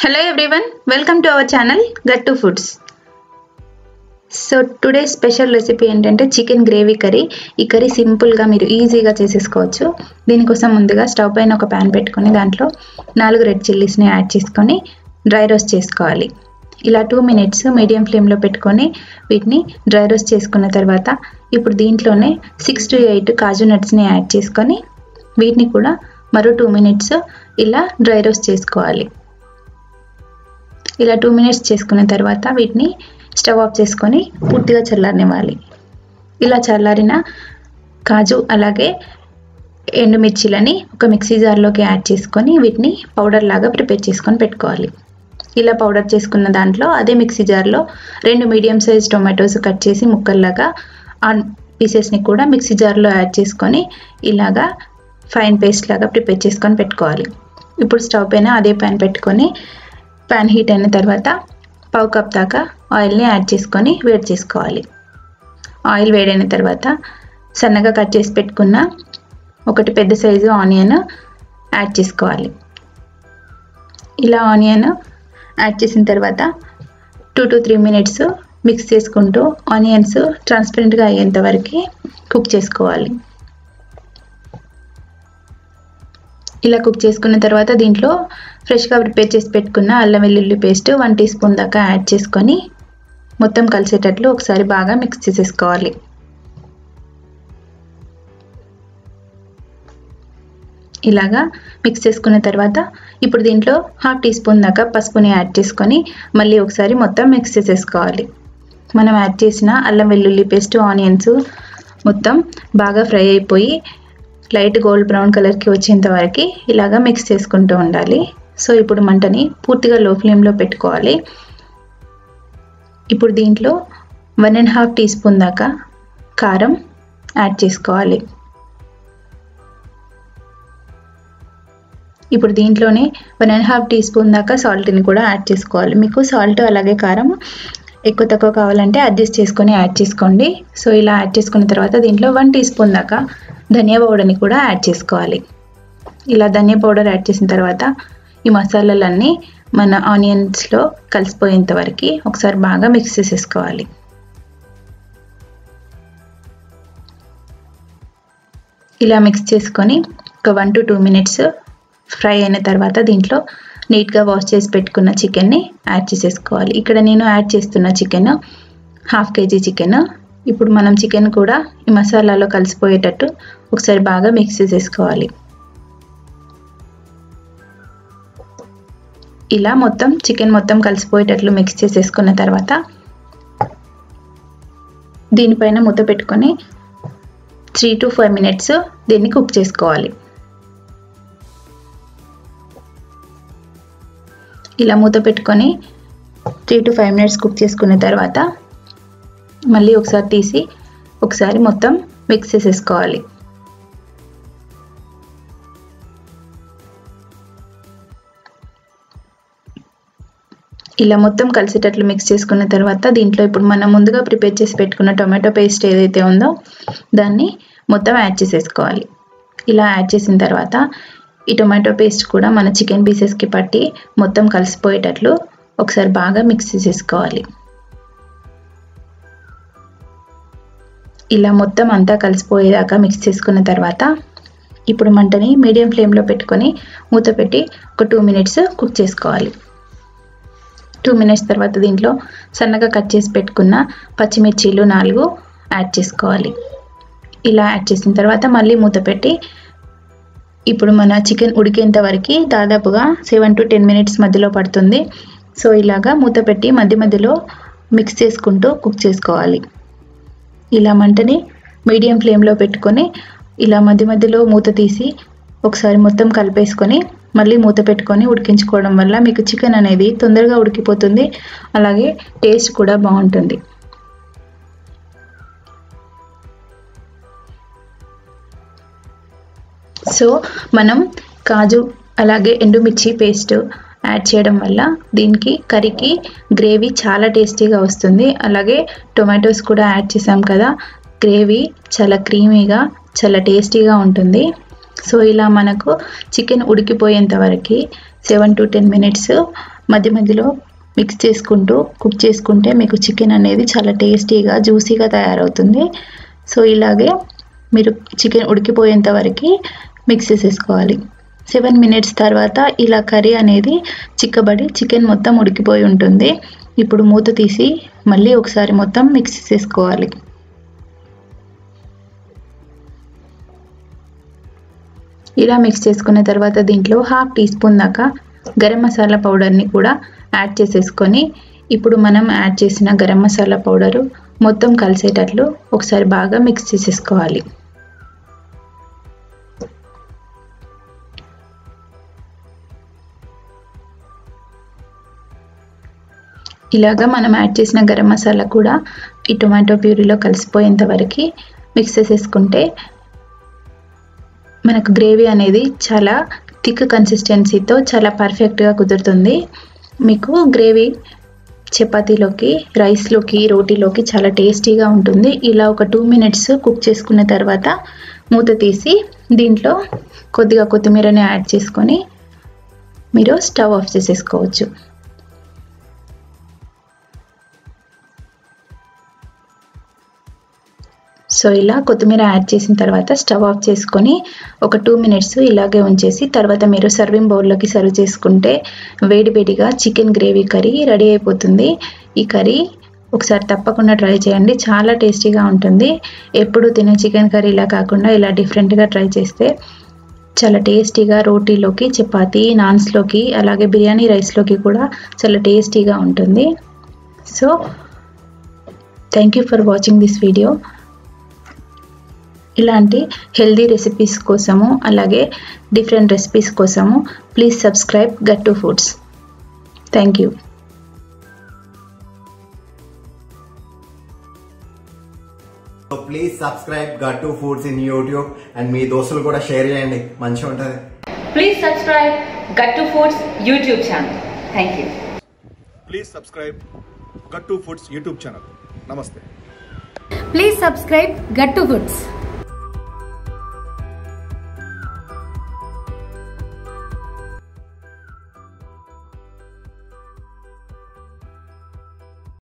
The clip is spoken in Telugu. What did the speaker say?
Hello everyone, welcome to our channel Gattu Foods. So today special recipe ఏంటంటే చికెన్ గ్రేవీ కర్రీ ఈ కర్రీ సింపుల్గా మీరు ఈజీగా చేసేసుకోవచ్చు దీనికోసం ముందుగా స్టవ్ పైన ఒక ప్యాన్ పెట్టుకొని దాంట్లో నాలుగు రెడ్ చిల్లీస్ని యాడ్ చేసుకొని డ్రై రోస్ట్ చేసుకోవాలి ఇలా టూ మినిట్స్ మీడియం ఫ్లేమ్లో పెట్టుకొని వీటిని డ్రై రోస్ట్ చేసుకున్న తర్వాత ఇప్పుడు దీంట్లోనే సిక్స్ టు ఎయిట్ కాజు నట్స్ని యాడ్ చేసుకొని వీటిని కూడా మరో టూ మినిట్స్ ఇలా డ్రై రోస్ట్ చేసుకోవాలి ఇలా టూ మినిట్స్ చేసుకున్న తర్వాత వీటిని స్టవ్ ఆఫ్ చేసుకొని పూర్తిగా చల్లారనివ్వాలి ఇలా చల్లారిన కాజు అలాగే ఎండుమిర్చీలని ఒక మిక్సీ జార్లోకి యాడ్ చేసుకొని వీటిని పౌడర్ లాగా ప్రిపేర్ చేసుకొని పెట్టుకోవాలి ఇలా పౌడర్ చేసుకున్న దాంట్లో అదే మిక్సీ జార్లో రెండు మీడియం సైజ్ టొమాటోస్ కట్ చేసి ముక్కల్లాగా ఆ పీసెస్ని కూడా మిక్సీ జార్లో యాడ్ చేసుకొని ఇలాగా ఫైన్ పేస్ట్ లాగా ప్రిపేర్ చేసుకొని పెట్టుకోవాలి ఇప్పుడు స్టవ్ పైన అదే ప్యాన్ పెట్టుకొని ప్యాన్ హీట్ అయిన తర్వాత పావు కప్ దాకా ఆయిల్ని యాడ్ చేసుకొని వేడి చేసుకోవాలి ఆయిల్ వేడైన తర్వాత సన్నగా కట్ చేసి పెట్టుకున్న ఒకటి పెద్ద సైజు ఆనియన్ యాడ్ చేసుకోవాలి ఇలా ఆనియన్ యాడ్ చేసిన తర్వాత two to three minutes mix చేసుకుంటూ ఆనియన్స్ ట్రాన్స్పరెంట్గా అయ్యేంత వరకు కుక్ చేసుకోవాలి ఇలా కుక్ చేసుకున్న తర్వాత దీంట్లో ఫ్రెష్గా ప్రిపేర్ చేసి పెట్టుకున్న అల్లం వెల్లుల్లి పేస్ట్ వన్ టీ స్పూన్ దాకా యాడ్ చేసుకొని మొత్తం కలిసేటట్లు ఒకసారి బాగా మిక్స్ చేసేసుకోవాలి ఇలాగా మిక్స్ చేసుకున్న తర్వాత ఇప్పుడు దీంట్లో హాఫ్ టీ స్పూన్ దాకా పసుపుని యాడ్ చేసుకొని మళ్ళీ ఒకసారి మొత్తం మిక్స్ చేసేసుకోవాలి మనం యాడ్ చేసిన అల్లం వెల్లుల్లి పేస్ట్ ఆనియన్స్ మొత్తం బాగా ఫ్రై అయిపోయి లైట్ గోల్డ్ బ్రౌన్ కలర్కి వచ్చేంత వరకు ఇలాగా మిక్స్ చేసుకుంటూ ఉండాలి సో ఇప్పుడు మంటని పూర్తిగా లో ఫ్లేమ్లో పెట్టుకోవాలి ఇప్పుడు దీంట్లో one and half teaspoon దాకా కారం యాడ్ చేసుకోవాలి ఇప్పుడు దీంట్లోనే one and half teaspoon దాకా సాల్ట్ని కూడా యాడ్ చేసుకోవాలి మీకు సాల్ట్ అలాగే కారం ఎక్కువ తక్కువ కావాలంటే అడ్జస్ట్ చేసుకొని యాడ్ చేసుకోండి సో ఇలా యాడ్ చేసుకున్న తర్వాత దీంట్లో వన్ టీ స్పూన్ దాకా ధనియా పౌడర్ని కూడా యాడ్ చేసుకోవాలి ఇలా ధనియా పౌడర్ యాడ్ చేసిన తర్వాత ఈ మసాలాలన్నీ మన ఆనియన్స్లో కలిసిపోయేంత వరకు ఒకసారి బాగా మిక్స్ చేసేసుకోవాలి ఇలా మిక్స్ చేసుకొని ఒక one to two minutes fry అయిన తర్వాత దీంట్లో నీట్గా వాష్ చేసి పెట్టుకున్న చికెన్ని యాడ్ చేసేసుకోవాలి ఇక్కడ నేను యాడ్ చేస్తున్న చికెన్ హాఫ్ కేజీ చికెన్ ఇప్పుడు మనం చికెన్ కూడా ఈ మసాలాలో కలిసిపోయేటట్టు ఒకసారి బాగా మిక్స్ చేసేసుకోవాలి ఇలా మొత్తం చికెన్ మొత్తం కలిసిపోయేటట్లు మిక్స్ చేసేసుకున్న తర్వాత దీనిపైన మూత పెట్టుకొని త్రీ టు ఫైవ్ మినిట్స్ దీన్ని కుక్ చేసుకోవాలి ఇలా మూత పెట్టుకొని three to five minutes cook చేసుకున్న తర్వాత మళ్ళీ ఒకసారి తీసి ఒకసారి మొత్తం మిక్స్ చేసేసుకోవాలి ఇలా మొత్తం కలిసేటట్లు మిక్స్ చేసుకున్న తర్వాత దీంట్లో ఇప్పుడు మనం ముందుగా ప్రిపేర్ చేసి పెట్టుకున్న టొమాటో పేస్ట్ ఏదైతే ఉందో దాన్ని మొత్తం యాడ్ చేసేసుకోవాలి ఇలా యాడ్ చేసిన తర్వాత ఈ టొమాటో పేస్ట్ కూడా మన చికెన్ పీసెస్కి పట్టి మొత్తం కలిసిపోయేటట్లు ఒకసారి బాగా మిక్స్ చేసేసుకోవాలి ఇలా మొత్తం అంతా కలిసిపోయేదాకా మిక్స్ చేసుకున్న తర్వాత ఇప్పుడు మంటని మీడియం ఫ్లేమ్లో పెట్టుకొని మూత పెట్టి ఒక టూ మినిట్స్ కుక్ చేసుకోవాలి టూ మినిట్స్ తర్వాత దీంట్లో సన్నగా కట్ చేసి పెట్టుకున్న పచ్చిమిర్చీలు నాలుగు యాడ్ చేసుకోవాలి ఇలా యాడ్ చేసిన తర్వాత మళ్ళీ మూత పెట్టి ఇప్పుడు మన చికెన్ ఉడికేంత వరకు దాదాపుగా సెవెన్ టు టెన్ మినిట్స్ మధ్యలో పడుతుంది సో ఇలాగా మూత పెట్టి మధ్య మధ్యలో మిక్స్ చేసుకుంటూ కుక్ చేసుకోవాలి ఇలా మంటని మీడియం ఫ్లేమ్లో పెట్టుకొని ఇలా మధ్య మధ్యలో మూత తీసి ఒకసారి మొత్తం కలిపేసుకొని మళ్ళీ మూత పెట్టుకొని ఉడికించుకోవడం వల్ల మీకు చికెన్ అనేది తొందరగా ఉడికిపోతుంది అలాగే టేస్ట్ కూడా బాగుంటుంది సో మనం కాజు అలాగే ఎండుమిర్చి పేస్ట్ యాడ్ చేయడం వల్ల దీనికి కర్రీకి గ్రేవీ చాలా టేస్టీగా వస్తుంది అలాగే టొమాటోస్ కూడా యాడ్ చేసాం కదా గ్రేవీ చాలా క్రీమీగా చాలా టేస్టీగా ఉంటుంది సో ఇలా మనకు చికెన్ ఉడికిపోయేంత వరకు సెవెన్ టు టెన్ మినిట్స్ మధ్య మధ్యలో మిక్స్ చేసుకుంటూ కుక్ చేసుకుంటే మీకు చికెన్ అనేది చాలా టేస్టీగా జ్యూసీగా తయారవుతుంది సో ఇలాగే మీరు చికెన్ ఉడికిపోయేంత వరకు మిక్స్ చేసేసుకోవాలి సెవెన్ మినిట్స్ తర్వాత ఇలా కర్రీ అనేది చిక్కబడి చికెన్ మొత్తం ఉడికిపోయి ఉంటుంది ఇప్పుడు మూత తీసి మళ్ళీ ఒకసారి మొత్తం మిక్స్ చేసుకోవాలి ఇలా మిక్స్ చేసుకున్న తర్వాత దీంట్లో హాఫ్ టీ స్పూన్ దాకా గరం మసాలా పౌడర్ని కూడా యాడ్ చేసేసుకొని ఇప్పుడు మనం యాడ్ చేసిన గరం మసాలా పౌడరు మొత్తం కలిసేటట్లు ఒకసారి బాగా మిక్స్ చేసేసుకోవాలి ఇలాగా మనం యాడ్ చేసిన గరం మసాలా కూడా ఈ టొమాటో ప్యూరీలో కలిసిపోయేంత వరకు మిక్స్ చేసేసుకుంటే మనకు గ్రేవీ అనేది చాలా థిక్ కన్సిస్టెన్సీతో చాలా పర్ఫెక్ట్గా కుదురుతుంది మీకు గ్రేవీ చపాతీలోకి రైస్లోకి రోటీలోకి చాలా టేస్టీగా ఉంటుంది ఇలా ఒక టూ మినిట్స్ కుక్ చేసుకున్న తర్వాత మూత తీసి దీంట్లో కొద్దిగా కొత్తిమీరని యాడ్ చేసుకొని మీరు స్టవ్ ఆఫ్ చేసేసుకోవచ్చు సో ఇలా కొత్తిమీర యాడ్ చేసిన తర్వాత స్టవ్ ఆఫ్ చేసుకొని ఒక టూ మినిట్స్ ఇలాగే ఉంచేసి తర్వాత మీరు సర్వింగ్ బౌల్లోకి సర్వ్ చేసుకుంటే వేడివేడిగా చికెన్ గ్రేవీ కర్రీ రెడీ అయిపోతుంది ఈ కర్రీ ఒకసారి తప్పకుండా ట్రై చేయండి చాలా టేస్టీగా ఉంటుంది ఎప్పుడు తినే చికెన్ కర్రీ ఇలా కాకుండా ఇలా డిఫరెంట్గా ట్రై చేస్తే చాలా టేస్టీగా రోటీలోకి చపాతీ నాన్స్లోకి అలాగే బిర్యానీ రైస్లోకి కూడా చాలా టేస్టీగా ఉంటుంది so thank you for watching this video ఇలాంటి హెల్దీ రెసిపీస్ కోసము అలాగే డిఫరెంట్ రెసిపీస్ కోసము please subscribe Gattu Foods thank you so please subscribe Gattu Foods in YouTube and మీ దోస్తులు కూడా షేర్ చేయండి మంచిగా ఉంటుంది Please subscribe Gattu Foods YouTube channel. Thank you. Please subscribe Gattu Foods YouTube channel నమస్తే Please subscribe Gattu Foods.